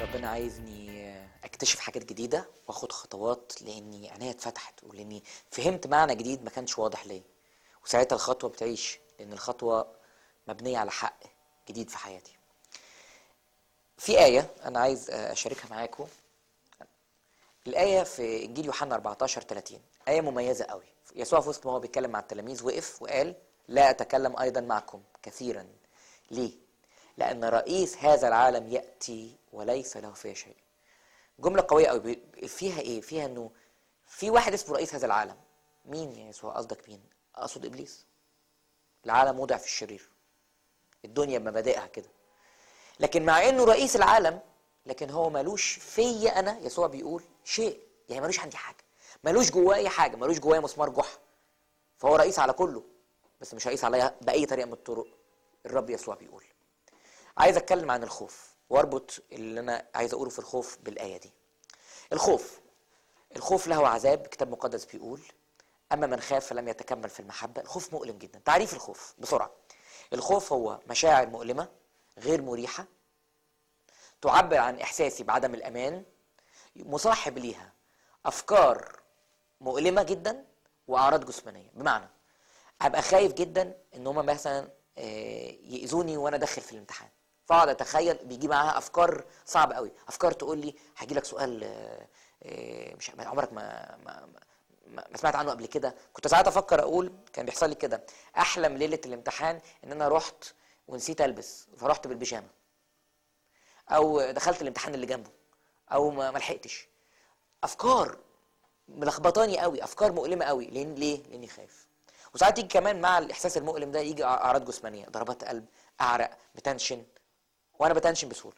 ربنا عايزني اكتشف حاجات جديدة واخد خطوات لاني عينيا اتفتحت ولاني فهمت معنى جديد ما كانش واضح ليا وساعتها الخطوة بتعيش لان الخطوة مبنية على حق جديد في حياتي في آية أنا عايز أشاركها معاكم الآية في إنجيل يوحنا 14 30 آية مميزة قوي يسوع في وسط ما هو بيتكلم مع التلاميذ وقف وقال لا أتكلم أيضا معكم كثيرا ليه؟ لأن رئيس هذا العالم يأتي وليس له فيه شيء جملة قوية قوي فيها إيه؟ فيها إنه في واحد اسمه رئيس هذا العالم مين يا يسوع قصدك مين؟ أقصد إبليس العالم وضع في الشرير الدنيا بمبادئها كده لكن مع انه رئيس العالم لكن هو ملوش فيا انا يسوع بيقول شيء يعني ملوش عندي حاجه ملوش جوايا حاجه ملوش جوايا مسمار جحا فهو رئيس على كله بس مش رئيس عليا باي طريقه من الطرق الرب يسوع بيقول عايز اتكلم عن الخوف واربط اللي انا عايز اقوله في الخوف بالايه دي الخوف الخوف له عذاب كتاب مقدس بيقول اما من خاف فلم يتكمل في المحبه الخوف مؤلم جدا تعريف الخوف بسرعه الخوف هو مشاعر مؤلمه غير مريحة تعبر عن إحساسي بعدم الأمان مصاحب ليها أفكار مؤلمة جدا وأعراض جسمانية بمعنى هبقى خايف جدا إن هما مثلا يأذوني وأنا داخل في الامتحان فأقعد أتخيل بيجي معاها أفكار صعبة قوي أفكار تقول لي هيجي لك سؤال مش عمرك ما, ما, ما, ما سمعت عنه قبل كده كنت ساعات أفكر أقول كان بيحصل لي كده أحلم ليلة الامتحان إن أنا رحت ونسيت البس فرحت بالبيجامه او دخلت الامتحان اللي جنبه او ما لحقتش افكار ملخبطاني قوي افكار مؤلمه قوي لان ليه لاني خايف وساعات يجي كمان مع الاحساس المؤلم ده يجي اعراض جسمانيه ضربات قلب اعرق بتنشن وانا بتنشن بسهوله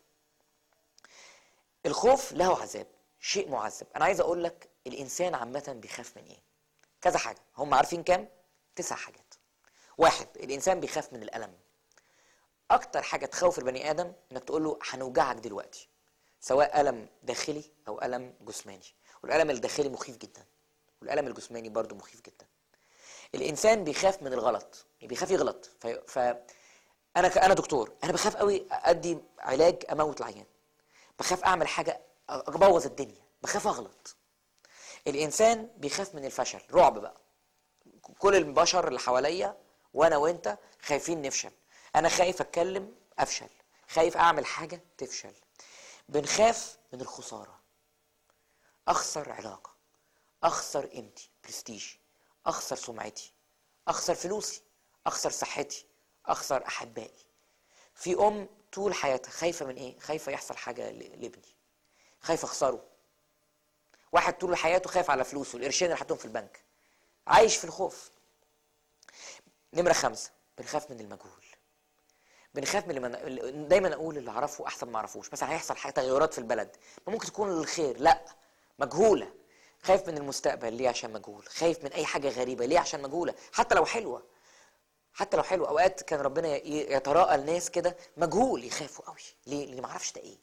الخوف له عذاب شيء معذب انا عايز اقول لك الانسان عامه بيخاف من ايه كذا حاجه هم عارفين كام تسع حاجات واحد الانسان بيخاف من الالم اكتر حاجه تخوف البني ادم انك تقول له هنوجعك دلوقتي سواء الم داخلي او الم جسماني والالم الداخلي مخيف جدا والالم الجسماني برضه مخيف جدا الانسان بيخاف من الغلط بيخاف يغلط ف... ف... انا ك... انا دكتور انا بخاف قوي ادي علاج اموت العيان بخاف اعمل حاجه ابوظ الدنيا بخاف اغلط الانسان بيخاف من الفشل رعب بقى كل البشر اللي حواليا وانا وانت خايفين نفشل انا خايف اتكلم افشل خايف اعمل حاجه تفشل بنخاف من الخساره اخسر علاقه اخسر قيمتي برستيجي اخسر سمعتي اخسر فلوسي اخسر صحتي اخسر احبائي في ام طول حياتها خايفه من ايه خايفه يحصل حاجه لابني خايفه اخسره واحد طول حياته خايف على فلوسه القرشين اللي حطهم في البنك عايش في الخوف نمره خمسة بنخاف من المجهول بنخاف من اللي من... دايما اقول اللي اعرفه احسن ما اعرفوش مثلا هيحصل حاجه تغيرات في البلد ممكن تكون للخير لا مجهوله خايف من المستقبل ليه عشان مجهول خايف من اي حاجه غريبه ليه عشان مجهوله حتى لو حلوه حتى لو حلوه اوقات كان ربنا يتراءى الناس كده مجهول يخافوا قوي ليه لان ما اعرفش ده ايه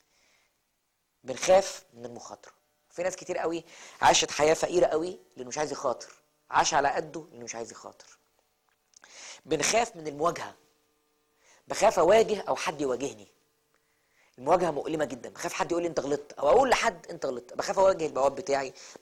بنخاف من المخاطره في ناس كتير قوي عاشت حياه فقيره قوي لانه مش عايز يخاطر عاش على قده لانه مش عايز يخاطر بنخاف من المواجهه بخاف اواجه او حد يواجهني المواجهه مؤلمه جدا بخاف حد يقول لي انت غلطت او اقول لحد انت غلطت بخاف اواجه البواب بتاعي